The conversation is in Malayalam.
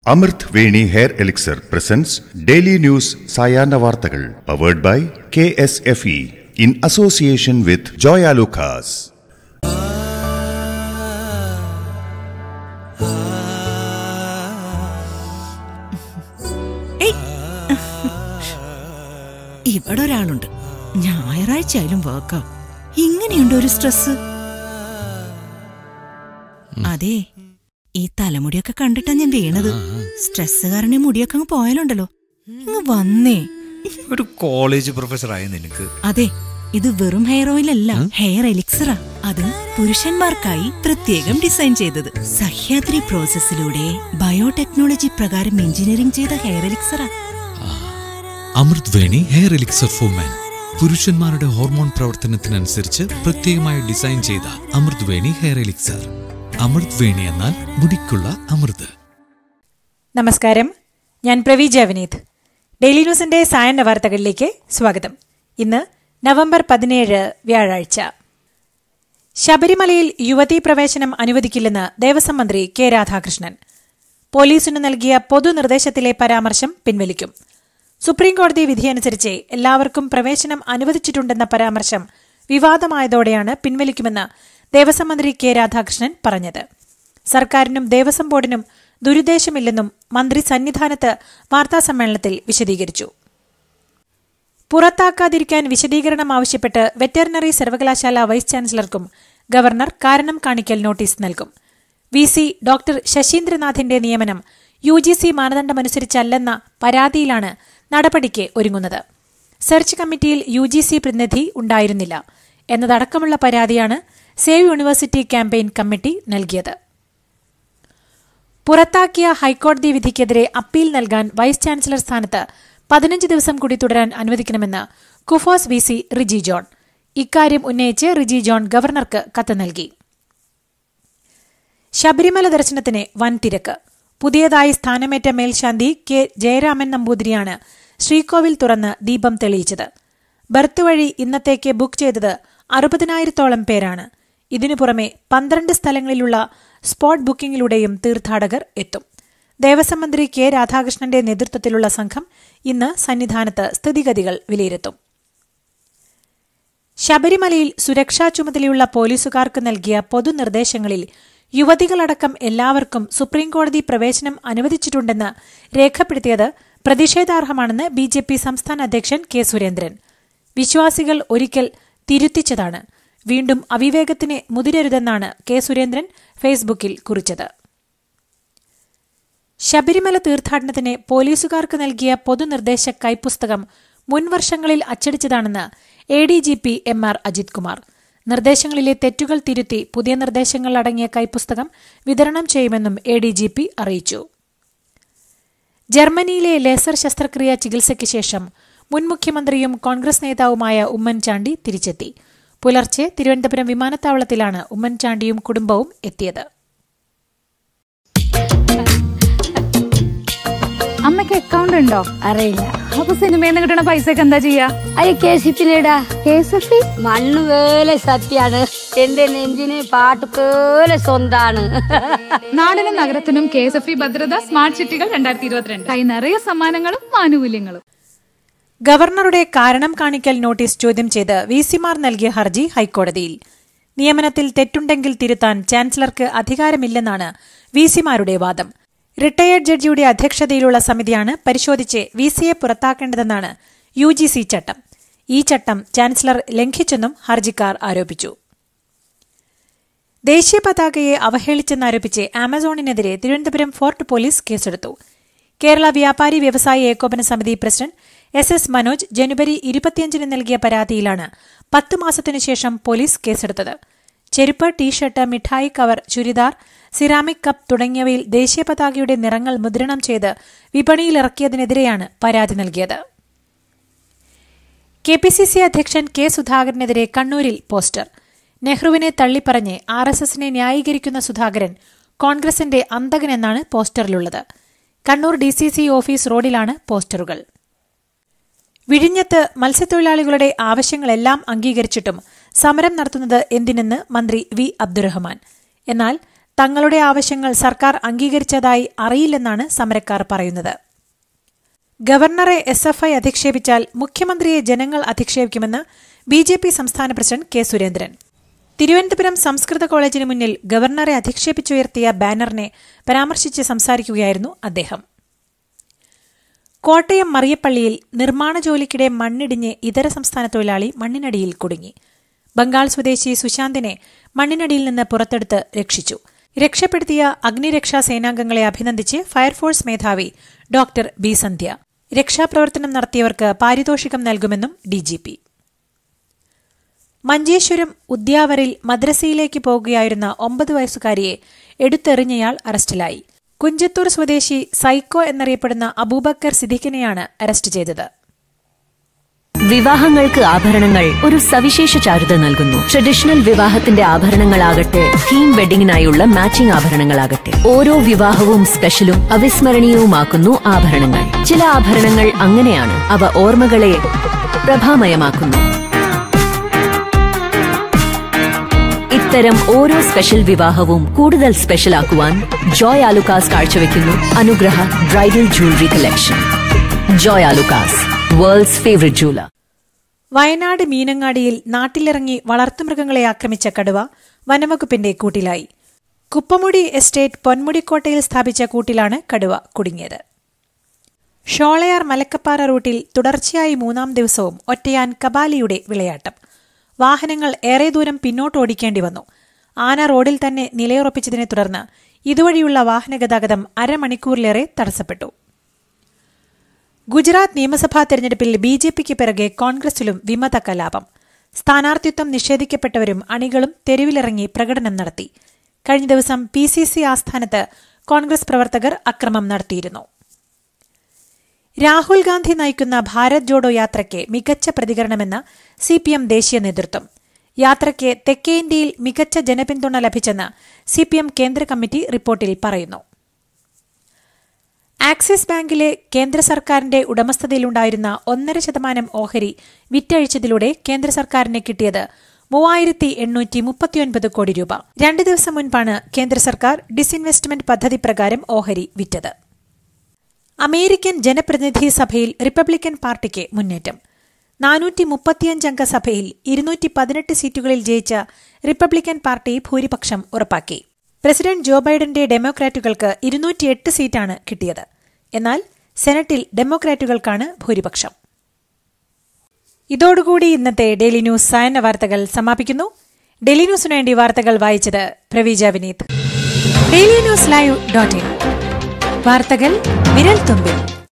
അമൃത് Veni hair elixir presence daily news സായാഹ്ന വാർത്തകൾ powered by K S F E in association with Joyalukkas ഏയ്. ഇവിടെ ഒരാളുണ്ട് ഞായറാഴ്ച ആയാലും വർക്കാ ഇങ്ങനെയുണ്ട് ഒരു സ്ട്രെസ് അതെ ഈ തലമുടിയൊക്കെ കണ്ടിട്ടാ ഞാൻ വീണത് സ്ട്രെസ് കാരണം ഈ മുടിയൊക്കെ അങ്ങ് പോയാലുണ്ടല്ലോ ഇങ്ങ് വന്നേ ഒരു കോളേജ് പ്രൊഫസറായ നിനക്ക് അതെ ഇത് വെറും ഹെയർ ഓയിൽ അല്ല ഹെയർ എലിക്സറാ അത് പുരുഷന്മാർക്കായി പ്രത്യേകം ഡിസൈൻ ചെയ്തത് സഹ്യാദ്രി പ്രോസസ്സിലൂടെ ബയോടെക്നോളജി പ്രകാരം എഞ്ചിനീയറിംഗ് ചെയ്ത ഹെയർ എലിക്സറാ Amrut Veni hair elixir for men പുരുഷന്മാരുടെ ഹോർമോൺ പ്രവർത്തനത്തിനനുസരിച്ച് പ്രത്യേകമായി ഡിസൈൻ ചെയ്ത അമൃത് വേണി ഹെയർ എലിക്സർ അമൃത് വേണി എന്നാൽ മുടിക്കുള്ള അമൃത് നമസ്കാരം ഞാൻ പ്രവീജ വിനീത് ഡെയിലി ന്യൂസിന്റെ സായന്ന വാർത്തകളിലേക്ക് സ്വാഗതം ഇന്ന് നവംബർ പതിനേഴ് വ്യാഴാഴ്ച ശബരിമലയിൽ യുവതീ പ്രവേശനം അനുവദിക്കില്ലെന്ന് ദേവസ്വം മന്ത്രി കെ രാധാകൃഷ്ണൻ പോലീസിനു നൽകിയ പൊതുനിർദ്ദേശത്തിലെ പരാമർശം പിൻവലിക്കും സുപ്രീംകോടതി വിധിയനുസരിച്ച് എല്ലാവർക്കും പ്രവേശനം അനുവദിച്ചിട്ടുണ്ടെന്ന പരാമർശം വിവാദമായതോടെയാണ് പിൻവലിക്കുമെന്ന് ദേവസ്വം മന്ത്രി കെ രാധാകൃഷ്ണൻ പറഞ്ഞത് സർക്കാരിനും ദേവസ്വം ബോർഡിനും ദുരുദ്ദേശമില്ലെന്നും മന്ത്രി സന്നിധാനത്ത് വാർത്താസമ്മേളനത്തിൽ വിശദീകരിച്ചു പുറത്താക്കാതിരിക്കാൻ വിശദീകരണം ആവശ്യപ്പെട്ട് വെറ്ററിനറി സർവകലാശാല വൈസ് ചാൻസലർക്കും ഗവർണർ കാരണം കാണിക്കൽ നോട്ടീസ് നൽകും വി സി ഡോക്ടർ ശശീന്ദ്രനാഥിന്റെ നിയമനം യു ജി സി മാനദണ്ഡമനുസരിച്ചല്ലെന്ന പരാതിയിലാണ് നടപടിക്ക് ഒരുങ്ങുന്നത് സെർച്ച് കമ്മിറ്റിയിൽ യു ജി സി പ്രതിനിധി ഉണ്ടായിരുന്നില്ല എന്നതടക്കമുള്ള പരാതിയാണ് സേവ് യൂണിവേഴ്സിറ്റി ക്യാമ്പയിൻ കമ്മിറ്റി നൽകിയത് പുറത്താക്കിയ ഹൈക്കോടതി വിധിക്കെതിരെ അപ്പീൽ നൽകാൻ വൈസ് ചാൻസലർ സ്ഥാനത്ത് പതിനഞ്ച് ദിവസം കൂടി തുടരാൻ അനുവദിക്കണമെന്ന് കുഫോസ് വി സി റിജി ജോൺ ഇക്കാര്യം ഉന്നയിച്ച് റിജി ജോൺ ഗവർണർക്ക് കത്ത് നൽകി ശബരിമല ദർശനത്തിന് വൻ തിരക്ക് പുതിയതായി സ്ഥാനമേറ്റ മേൽശാന്തി കെ ജയരാമൻ നമ്പൂതിരിയാണ് ശ്രീകോവിൽ തുറന്ന് ദീപം തെളിയിച്ചത് ബർത്ത് വഴി ഇന്നത്തേക്ക് ബുക്ക് ചെയ്തത് അറുപതിനായിരത്തോളം പേരാണ് ഇതിനു പുറമെ പന്ത്രണ്ട് സ്ഥലങ്ങളിലുള്ള സ്പോട്ട് ബുക്കിംഗിലൂടെയും തീർത്ഥാടകർ എത്തും ദേവസ്വം മന്ത്രി കെ രാധാകൃഷ്ണന്റെ നേതൃത്വത്തിലുള്ള സംഘം ഇന്ന് സന്നിധാനത്ത് സ്ഥിതിഗതികൾ വിലയിരുത്തും ശബരിമലയിൽ സുരക്ഷാ ചുമതലയുള്ള പോലീസുകാർക്ക് നൽകിയ പൊതുനിർദ്ദേശങ്ങളിൽ യുവതികളടക്കം എല്ലാവർക്കും സുപ്രീംകോടതി പ്രവേശനം അനുവദിച്ചിട്ടുണ്ടെന്ന് രേഖപ്പെടുത്തിയത് പ്രതിഷേധാർഹമാണെന്ന് ബി ജെ പി സംസ്ഥാന അധ്യക്ഷൻ കെ സുരേന്ദ്രൻ വിശ്വാസികൾ ഒരിക്കൽ തിരുത്തിച്ചതാണ് വീണ്ടും അവിവേകത്തിന് മുതിരരുതെന്നാണ് കെ സുരേന്ദ്രൻ ഫേസ്ബുക്കിൽ കുറിച്ചത് ശബരിമല തീർത്ഥാടനത്തിന് പോലീസുകാർക്ക് നൽകിയ പൊതുനിർദ്ദേശ കൈപ്പുസ്തകം മുൻവർഷങ്ങളിൽ അച്ചടിച്ചതാണെന്ന് A D G P M R Ajith Kumar നിർദ്ദേശങ്ങളിലെ തെറ്റുകൾ തിരുത്തി പുതിയ നിർദ്ദേശങ്ങൾ അടങ്ങിയ കൈപ്പുസ്തകം വിതരണം ചെയ്യുമെന്നും എ ഡി ജി പി അറിയിച്ചു ജർമ്മനിയിലെ ലേസർ ശസ്ത്രക്രിയ ചികിത്സയ്ക്ക് ശേഷം മുൻ മുഖ്യമന്ത്രിയും കോൺഗ്രസ് നേതാവുമായ ഉമ്മൻചാണ്ടി തിരിച്ചെത്തി പുലർച്ചെ തിരുവനന്തപുരം വിമാനത്താവളത്തിലാണ് ഉമ്മൻചാണ്ടിയും കുടുംബവും എത്തിയത് അമ്മയ്ക്ക് അക്കൗണ്ട് ഉണ്ടോ അറിയില്ല അപ്പൊ സിനിമയിൽ കിട്ടണ പൈസക്ക് എന്താ ചെയ്യാ അത് കെ സിപ്പിലിടാ കെ എസ് എഫ് മണ്ണ് വേലെ സത്യാണ് എന്റെ നെഞ്ചിന് പാട്ട് പോലെ സ്വന്താണ് നാടിനും നഗരത്തിനും കെ എസ് എഫ് ഇ ഭദ്രത സ്മാർട്ട് സിറ്റികൾ രണ്ടായിരത്തി ഇരുപത്തിരണ്ട് കൈ നിറയെ സമ്മാനങ്ങളും ആനുകൂല്യങ്ങളും ഗവർണറുടെ കാരണം കാണിക്കൽ നോട്ടീസ് ചോദ്യം ചെയ്ത് വി സിമാർ നൽകിയ ഹർജി ഹൈക്കോടതിയിൽ നിയമനത്തിൽ തെറ്റുണ്ടെങ്കിൽ തിരുത്താൻ ചാൻസലർക്ക് അധികാരമില്ലെന്നാണ് വി സിമാരുടെ വാദം റിട്ടയേർഡ് ജഡ്ജിയുടെ അധ്യക്ഷതയിലുള്ള സമിതിയാണ് പരിശോധിച്ച് വി സിയെ പുറത്താക്കേണ്ടതെന്നാണ് യു ജി സി ചട്ടം ഈ ചട്ടം ചാൻസലർ ലംഘിച്ചെന്നും ഹർജിക്കാർ ആരോപിച്ചു ദേശീയ പതാകയെ അവഹേളിച്ചെന്നാരോപിച്ച് ആമസോണിനെതിരെ തിരുവനന്തപുരം ഫോർട്ട് പോലീസ് കേസെടുത്തു കേരള വ്യാപാരി വ്യവസായി ഏകോപന സമിതി പ്രസിഡന്റ് എസ് എസ് മനോജ് ജനുവരി ഇരുപത്തിയഞ്ചിന് നൽകിയ പരാതിയിലാണ് പത്ത് മാസത്തിനു ശേഷം പോലീസ് കേസെടുത്തത് ചെരുപ്പ് ടീഷർട്ട് മിഠായി കവർ ചുരിദാർ സിറാമിക് കപ്പ് തുടങ്ങിയവയിൽ ദേശീയ പതാകയുടെ നിറങ്ങൾ മുദ്രണം ചെയ്ത് വിപണിയിലിറക്കിയതിനെതിരെയാണ് പരാതി നൽകിയത് കെ പി സി സി അധ്യക്ഷൻ കെ സുധാകരനെതിരെ കണ്ണൂരിൽ പോസ്റ്റർ നെഹ്റുവിനെ തള്ളിപ്പറഞ്ഞ് ആർ എസ് എസിനെ ന്യായീകരിക്കുന്ന സുധാകരൻ കോൺഗ്രസിന്റെ അന്തകനെന്നാണ് പോസ്റ്ററിലുള്ളത് Kannur D C C office റോഡിലാണ് പോസ്റ്ററുകൾ വിഴിഞ്ഞത്ത് മത്സ്യത്തൊഴിലാളികളുടെ ആവശ്യങ്ങളെല്ലാം അംഗീകരിച്ചിട്ടും സമരം നടത്തുന്നത് എന്തിനെന്ന് മന്ത്രി വി അബ്ദുറഹ്മാൻ എന്നാൽ തങ്ങളുടെ ആവശ്യങ്ങൾ സർക്കാർ അംഗീകരിച്ചതായി അറിയില്ലെന്നാണ് സമരക്കാർ പറയുന്നത് ഗവർണറെ എസ് എഫ് ഐ അധിക്ഷേപിച്ചാൽ മുഖ്യമന്ത്രിയെ ജനങ്ങൾ അധിക്ഷേപിക്കുമെന്ന് ബി ജെ പി സംസ്ഥാന പ്രസിഡന്റ് കെ സുരേന്ദ്രൻ തിരുവനന്തപുരം സംസ്കൃത കോളേജിന് മുന്നിൽ ഗവർണറെ അധിക്ഷേപിച്ചുയർത്തിയ ബാനറിനെ പരാമർശിച്ച് സംസാരിക്കുകയായിരുന്നു അദ്ദേഹം കോട്ടയം മറിയപ്പള്ളിയിൽ നിർമ്മാണ ജോലിക്കിടെ മണ്ണിടിഞ്ഞ് ഇതര സംസ്ഥാന തൊഴിലാളി മണ്ണിനടിയിൽ കുടുങ്ങി ബംഗാൾ സ്വദേശി സുശാന്തിനെ മണ്ണിനടിയിൽ നിന്ന് പുറത്തെടുത്ത് രക്ഷിച്ചു രക്ഷപ്പെടുത്തിയ അഗ്നിരക്ഷാ സേനാംഗങ്ങളെ അഭിനന്ദിച്ച് ഫയർഫോഴ്സ് മേധാവി ഡോക്ടർ ബി സന്ധ്യ രക്ഷാപ്രവർത്തനം നടത്തിയവർക്ക് പാരിതോഷികം നൽകുമെന്നും ഡിജിപി മഞ്ചേശ്വരം ഉദ്യാവറിൽ മദ്രസയിലേക്ക് പോകുകയായിരുന്ന ഒമ്പത് വയസ്സുകാരിയെ എടുത്തെറിഞ്ഞയാൾ അറസ്റ്റിലായി കുഞ്ചത്തൂർ സ്വദേശി സൈക്കോ എന്നറിയപ്പെടുന്ന അബൂബക്കർ സിദ്ദിഖിനെയാണ് അറസ്റ്റ് ചെയ്തത് വിവാഹങ്ങൾക്ക് ആഭരണങ്ങൾ ഒരു സവിശേഷ ചാരുത നൽകുന്നു ട്രഡീഷണൽ വിവാഹത്തിന്റെ ആഭരണങ്ങളാകട്ടെ തീം വെഡിങ്ങിനായുള്ള മാച്ചിംഗ് ആഭരണങ്ങളാകട്ടെ ഓരോ വിവാഹവും സ്പെഷ്യലും അവിസ്മരണീയവുമാക്കുന്നു ആഭരണങ്ങൾ ചില ആഭരണങ്ങൾ അങ്ങനെയാണ് അവ ഓർമ്മകളെ പ്രഭാമയമാക്കുന്നു ഇത്തരം ഓരോ സ്പെഷ്യൽ വിവാഹവും കൂടുതൽ സ്പെഷ്യൽ ആക്കുവാൻ ജോയ് ആലുക്കാസ് കാഴ്ചവെക്കുന്നു Anugraha bridal jewellery collection Joy Alukkas world's favourite jeweller Wayanad മീനങ്ങാടിയിൽ നാട്ടിലിറങ്ങി വളർത്തുമൃഗങ്ങളെ ആക്രമിച്ച കടുവ വനംവകുപ്പിന്റെ കൂട്ടിലായി കുപ്പമുടി എസ്റ്റേറ്റ് പൊന്മുടിക്കോട്ടയിൽ സ്ഥാപിച്ച കൂട്ടിലാണ് കടുവ കുടുങ്ങിയത് ഷോളയാർ മലക്കപ്പാറ റൂട്ടിൽ തുടർച്ചയായി മൂന്നാം ദിവസവും ഒറ്റയാൻ കബാലിയുടെ വിളയാട്ടം വാഹനങ്ങൾ ഏറെ ദൂരം പിന്നോട്ട് ഓടിക്കേണ്ടി വന്നു ആന റോഡിൽ തന്നെ നിലയുറപ്പിച്ചതിനെ തുടർന്ന് ഇതുവഴിയുള്ള വാഹനഗതാഗതം അരമണിക്കൂറിലേറെ തടസ്സപ്പെട്ടു ഗുജറാത്ത് നിയമസഭാ തെരഞ്ഞെടുപ്പിൽ ബി ജെ പിക്ക് പിറകെ കോൺഗ്രസിലും വിമത കലാപം സ്ഥാനാർത്ഥിത്വം നിഷേധിക്കപ്പെട്ടവരും അണികളും തെരുവിലിറങ്ങി പ്രകടനം നടത്തി കഴിഞ്ഞ ദിവസം പി സി സി ആസ്ഥാനത്ത് കോൺഗ്രസ് പ്രവർത്തകർ അക്രമം നടത്തിയിരുന്നു രാഹുൽ ഗാന്ധി നയിക്കുന്ന ഭാരത് ജോഡോ യാത്രയ്ക്ക് മികച്ച പ്രതികരണമെന്ന് സി പി എം ദേശീയ നേതൃത്വം യാത്രയ്ക്ക് തെക്കേ ഇന്ത്യയിൽ മികച്ച ജനപിന്തുണ ലഭിച്ചെന്ന് സി പി എം കേന്ദ്ര കമ്മിറ്റി റിപ്പോർട്ടിൽ പറയുന്നു ആക്സിസ് ബാങ്കിലെ കേന്ദ്ര സർക്കാരിന്റെ ഉടമസ്ഥതയിലുണ്ടായിരുന്ന ഒന്നര ശതമാനം ഓഹരി വിറ്റഴിച്ചതിലൂടെ കേന്ദ്ര സർക്കാരിന് കിട്ടിയത് മൂവായിരത്തി എണ്ണൂറ്റി മുപ്പത്തിയൊൻപത് കോടി രൂപ രണ്ട് ദിവസം മുൻപാണ് കേന്ദ്ര സർക്കാർ ഡിസ്ഇൻവെസ്റ്റ്മെന്റ് പദ്ധതി പ്രകാരം ഓഹരി വിറ്റത് അമേരിക്കൻ ജനപ്രതിനിധി സഭയിൽ റിപ്പബ്ലിക്കൻ പാർട്ടിക്ക് മുന്നേറ്റം നാനൂറ്റി മുപ്പത്തിയഞ്ചംഗ സഭയിൽ ഇരുന്നൂറ്റി പതിനെട്ട് സീറ്റുകളിൽ ജയിച്ച റിപ്പബ്ലിക്കൻ പാർട്ടി ഭൂരിപക്ഷം ഉറപ്പാക്കി പ്രസിഡന്റ് ജോ ബൈഡന്റെ ഡെമോക്രാറ്റുകൾക്ക് ഇരുന്നൂറ്റിയെട്ട് സീറ്റാണ് കിട്ടിയത് എന്നാൽ സെനറ്റിൽ ഡെമോക്രാറ്റുകൾക്കാണ് ഭൂരിപക്ഷം ഇതോടുകൂടി ഇന്നത്തെ ഡെയിലി ന്യൂസ് സായന്ന വാർത്തകൾ സമാപിക്കുന്നു ഡെയിലി ന്യൂസിനു വേണ്ടി വാർത്തകൾ വായിച്ചത് Praveeja Vineeth daily news live dot in വാർത്തകൾ വിരൽ തുമ്പിൽ